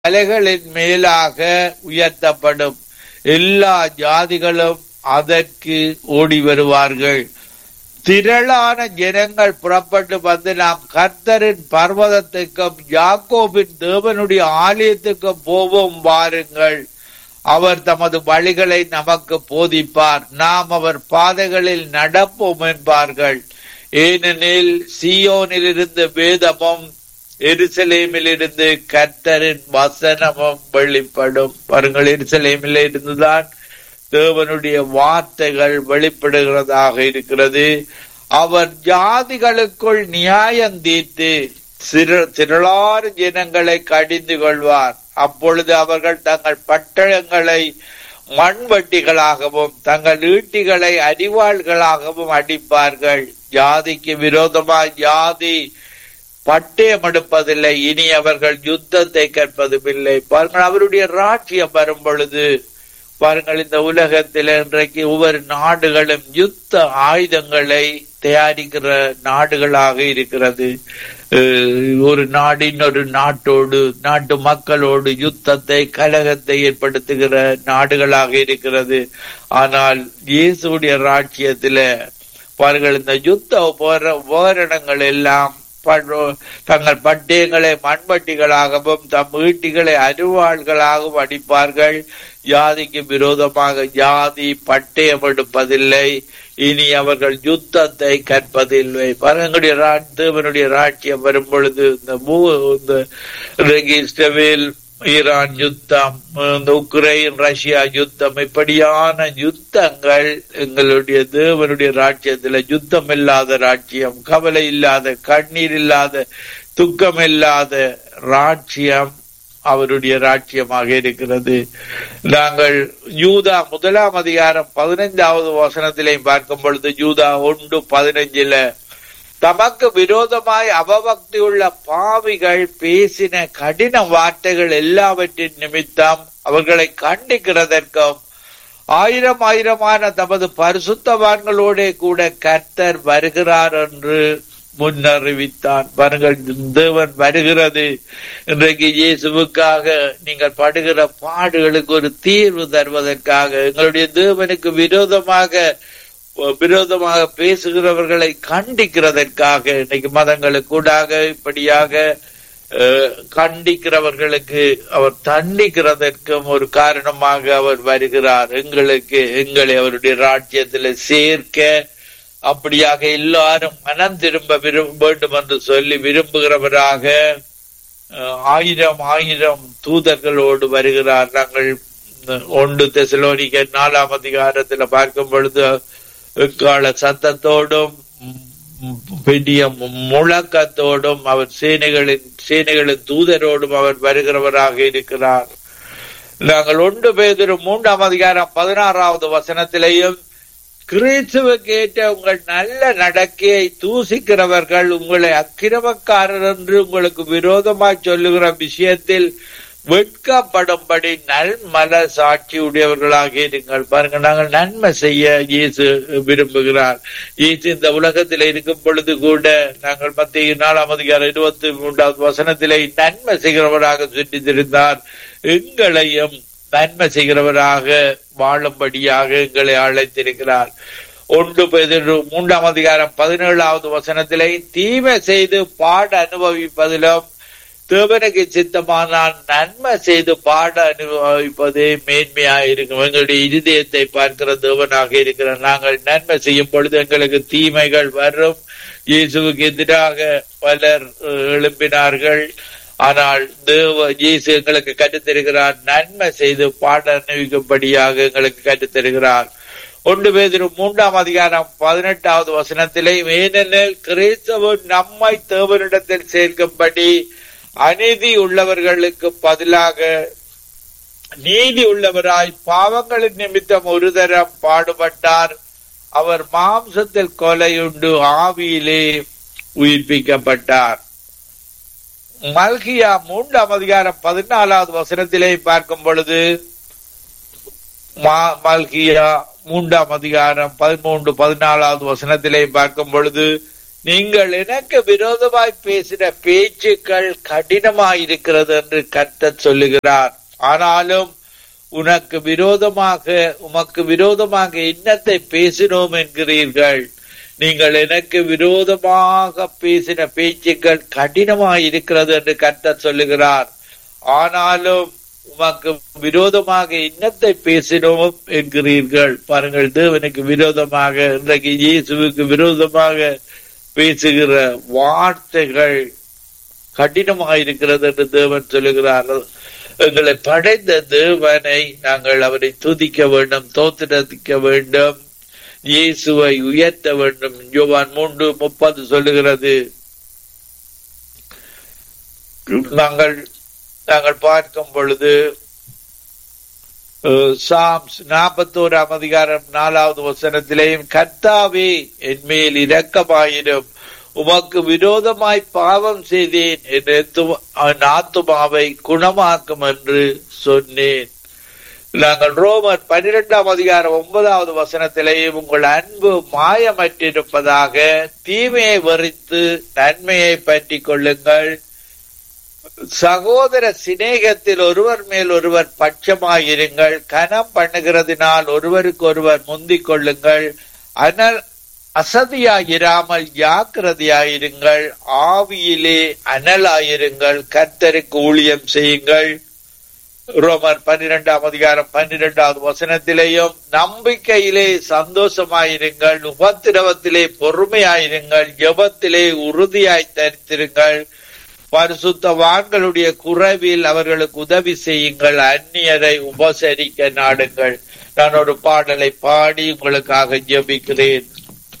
மலைகளின் மேலாக உயர்த்தப்படும் எல்லா ஜாதிகளும் அதற்கு ஓடி வருவார்கள் திரளான ஜனங்கள் புறப்பட்டு வந்து நாம் கர்த்தரின் பர்வதத்துக்கும் யாக்கோபின் தேவனுடைய ஆலயத்துக்கும் போவோம் வாருங்கள் அவர் தமது வழிகளை நமக்கு போதிப்பார் நாம் அவர் பாதைகளில் நடப்போம் என்பார்கள் ஏனெனில் சியோனில் இருந்து வேதமும் எருசலேமில் இருந்து கர்த்தரின் வசனமும் வெளிப்படும் பாருங்கள் எருசலேமில் இருந்துதான் தேவனுடைய வார்த்தைகள் வெளிப்படுகிறதாக இருக்கிறது அவர் ஜாதிகளுக்குள் நியாயம் தீர்த்து சிறு திரளாறு ஜனங்களை கடிந்து கொள்வார் அப்பொழுது அவர்கள் தங்கள் பட்டணங்களை மண்வட்டிகளாகவும் தங்கள் ஈட்டிகளை அரிவாள்களாகவும் அடிப்பார்கள் ஜாதிக்கு விரோதமாய் ஜாதி பட்டயம் எடுப்பதில்லை இனி அவர்கள் யுத்தத்தை கற்பதுமில்லை பாருங்கள் அவருடைய ராட்சியம் வரும் பொழுது பாருங்கள் இந்த உலகத்தில் இன்றைக்கு ஒவ்வொரு நாடுகளும் யுத்த ஆயுதங்களை தயாரிக்கிற நாடுகளாக இருக்கிறது ஒரு நாடு இன்னொரு நாட்டோடு நாட்டு மக்களோடு யுத்தத்தை கலகத்தை ஏற்படுத்துகிற நாடுகளாக இருக்கிறது ஆனால் இயேசுடைய ராட்சியத்தில பாருங்கள் இந்த யுத்த உபகரணங்கள் எல்லாம் தங்கள் பட்டயங்களை மண்வட்டிகளாகவும் தம் ஈட்டிகளை அருவாள்களாகவும் அடிப்பார்கள் ஜாதிக்கு விரோதமாக ஜாதி பட்டயம் எடுப்பதில்லை இனி அவர்கள் யுத்தத்தை கற்பதில்லை பரங்களுடைய தேவனுடைய ராட்சியம் வரும் பொழுது இந்த மூ இந்த இஸ்ரவேல் ஈரான் யுத்தம் இந்த உக்ரைன் ரஷ்யா யுத்தம் இப்படியான யுத்தங்கள் எங்களுடைய தேவனுடைய ராட்சியத்துல யுத்தம் இல்லாத ராட்சியம் கவலை இல்லாத கண்ணீர் இல்லாத துக்கம் இல்லாத ராட்சியம் அவருடைய ராட்சியமாக இருக்கிறது நாங்கள் யூதா முதலாம் அதிகாரம் பதினைந்தாவது வசனத்திலையும் பார்க்கும் பொழுது யூதா ஒன்று பதினைஞ்சுல தமக்கு விரோதமாய் அவபக்தி உள்ள பாவிகள் பேசின கடின வார்த்தைகள் எல்லாவற்றின் நிமித்தம் அவர்களை கண்டிக்கிறதற்கும் ஆயிரம் ஆயிரமான தமது பரிசுத்தவான்களோட கூட கர்த்தர் வருகிறார் என்று முன்னறிவித்தான் பாருங்கள் தேவன் வருகிறது இன்றைக்கு இயேசுவுக்காக நீங்கள் படுகிற பாடுகளுக்கு ஒரு தீர்வு தருவதற்காக எங்களுடைய தேவனுக்கு விரோதமாக விரோதமாக பேசுகிறவர்களை கண்டிக்கிறதற்காக இன்னைக்கு மதங்களுக்கூடாக இப்படியாக கண்டிக்கிறவர்களுக்கு அவர் தண்டிக்கிறதற்கும் ஒரு காரணமாக அவர் வருகிறார் எங்களுக்கு எங்களை அவருடைய ராஜ்யத்தில் சேர்க்க அப்படியாக எல்லாரும் மனம் திரும்ப விரும்ப வேண்டும் என்று சொல்லி விரும்புகிறவராக ஆயிரம் ஆயிரம் தூதர்களோடு வருகிறார் நாங்கள் ஒன்று தெசலோனிக்க நாலாம் அதிகாரத்துல பார்க்கும் பொழுது எக்கால சத்தத்தோடும் பெரிய முழக்கத்தோடும் அவர் சேனைகளின் சேனைகளின் தூதரோடும் அவர் வருகிறவராக இருக்கிறார் நாங்கள் ஒன்று பேதொரு மூன்றாம் அதிகாரம் பதினாறாவது வசனத்திலேயும் கிறிஸ்துவுக்கு ஏற்ற உங்கள் நல்ல நடக்கையை தூசிக்கிறவர்கள் உங்களை அக்கிரமக்காரர் என்று உங்களுக்கு விரோதமாய் சொல்லுகிற விஷயத்தில் வெட்கப்படும்படி நல்மல சாட்சி உடையவர்களாக இருங்கள் பாருங்க நாங்கள் நன்மை செய்ய இயேசு விரும்புகிறார் இயேசு இந்த உலகத்தில் இருக்கும் பொழுது கூட நாங்கள் மத்திய நாலாம் அதிகாரம் இருபத்தி மூன்றாவது வசனத்திலே நன்மை செய்கிறவராக சுற்றித்திருந்தார் எங்களையும் நன்மை செய்கிறவராக வாழும்படியாக எங்களை அழைத்திருக்கிறார் ஒன்று மூன்றாம் அதிகாரம் பதினேழாவது வசனத்திலே தீமை செய்து பாட அனுபவிப்பதிலும் தேவனுக்கு சித்தமானால் நன்மை செய்து பாட அனுபவிப்பதே மேன்மையாக இருக்கும் எங்களுடைய இருதயத்தை பார்க்கிற தேவனாக இருக்கிற நாங்கள் நன்மை செய்யும் பொழுது எங்களுக்கு தீமைகள் வரும் இயேசுவுக்கு எதிராக பலர் எழுப்பினார்கள் ஆனால் தேவ இயேசு எங்களுக்கு கற்றுத்தருகிறார் நன்மை செய்து பாட அனுபவிக்கும்படியாக எங்களுக்கு கற்றுத்தருகிறார் ஒன்று பேதிரு மூன்றாம் அதிகாரம் பதினெட்டாவது வசனத்திலே ஏனெனில் கிறிஸ்தவன் நம்மை தேவனிடத்தில் சேர்க்கும்படி அநீதி உள்ளவர்களுக்கு பதிலாக நீதி உள்ளவராய் பாவங்களின் நிமித்தம் ஒரு தரம் பாடுபட்டார் அவர் மாம்சத்தில் கொலையுண்டு ஆவியிலே உயிர்ப்பிக்கப்பட்டார் மல்கியா மூன்றாம் அதிகாரம் பதினாலாவது வசனத்திலே பார்க்கும் பொழுது மல்கியா மூன்றாம் அதிகாரம் பதிமூன்று பதினாலாவது வசனத்திலே பார்க்கும் பொழுது நீங்கள் எனக்கு விரோதமாய் பேசின பேச்சுக்கள் கடினமாயிருக்கிறது என்று கர்த்தர் சொல்லுகிறார் ஆனாலும் உனக்கு விரோதமாக உமக்கு விரோதமாக இன்னத்தை பேசினோம் என்கிறீர்கள் நீங்கள் எனக்கு விரோதமாக பேசின பேச்சுக்கள் கடினமாயிருக்கிறது என்று கர்த்தர் சொல்லுகிறார் ஆனாலும் உமக்கு விரோதமாக இன்னத்தை பேசினோம் என்கிறீர்கள் பாருங்கள் தேவனுக்கு விரோதமாக இன்றைக்கு இயேசுவுக்கு விரோதமாக பேசுகிற வார்த்தைகள் கடினமாயிருக்கிறது என்று தேவன் சொல்லுகிறார் எங்களை படைத்த தேவனை நாங்கள் அவரை துதிக்க வேண்டும் தோத்திரத்திக்க வேண்டும் இயேசுவை உயர்த்த வேண்டும் யோவான் மூன்று முப்பது சொல்லுகிறது நாங்கள் நாங்கள் பார்க்கும் பொழுது சாம்ஸ் நாற்பத்தோராம் அதிகாரம் நாலாவது வசனத்திலேயும் கர்த்தாவே என் மேல் இரக்கமாயிரும் உமக்கு விரோதமாய் பாவம் செய்தேன் என் ஆத்துமாவை குணமாக்கும் என்று சொன்னேன் நாங்கள் ரோமர் பன்னிரெண்டாம் அதிகாரம் ஒன்பதாவது வசனத்திலேயும் உங்கள் அன்பு மாயமற்றிருப்பதாக தீமையை வரித்து நன்மையை பற்றி கொள்ளுங்கள் சகோதர சிநேகத்தில் ஒருவர் மேல் ஒருவர் பட்சமாயிருங்கள் கனம் பண்ணுகிறதினால் ஒருவருக்கு ஒருவர் முந்திக் கொள்ளுங்கள் அனல் அசதியாயிராமல் ஜாக்கிரதையாயிருங்கள் ஆவியிலே அனலாயிருங்கள் கர்த்தருக்கு ஊழியம் செய்யுங்கள் ரோமர் பன்னிரெண்டாம் அதிகாரம் பன்னிரெண்டாவது வசனத்திலேயும் நம்பிக்கையிலே சந்தோஷமாயிருங்கள் உபத்திரவத்திலே பொறுமையாயிருங்கள் ஜபத்திலே உறுதியாய் தரித்திருங்கள் பரிசுத்தவான்களுடைய குறைவில் அவர்களுக்கு உதவி செய்யுங்கள் அந்நியரை உபசரிக்க நாடுங்கள் நான் ஒரு பாடலை பாடி உங்களுக்காக ஜெபிக்கிறேன்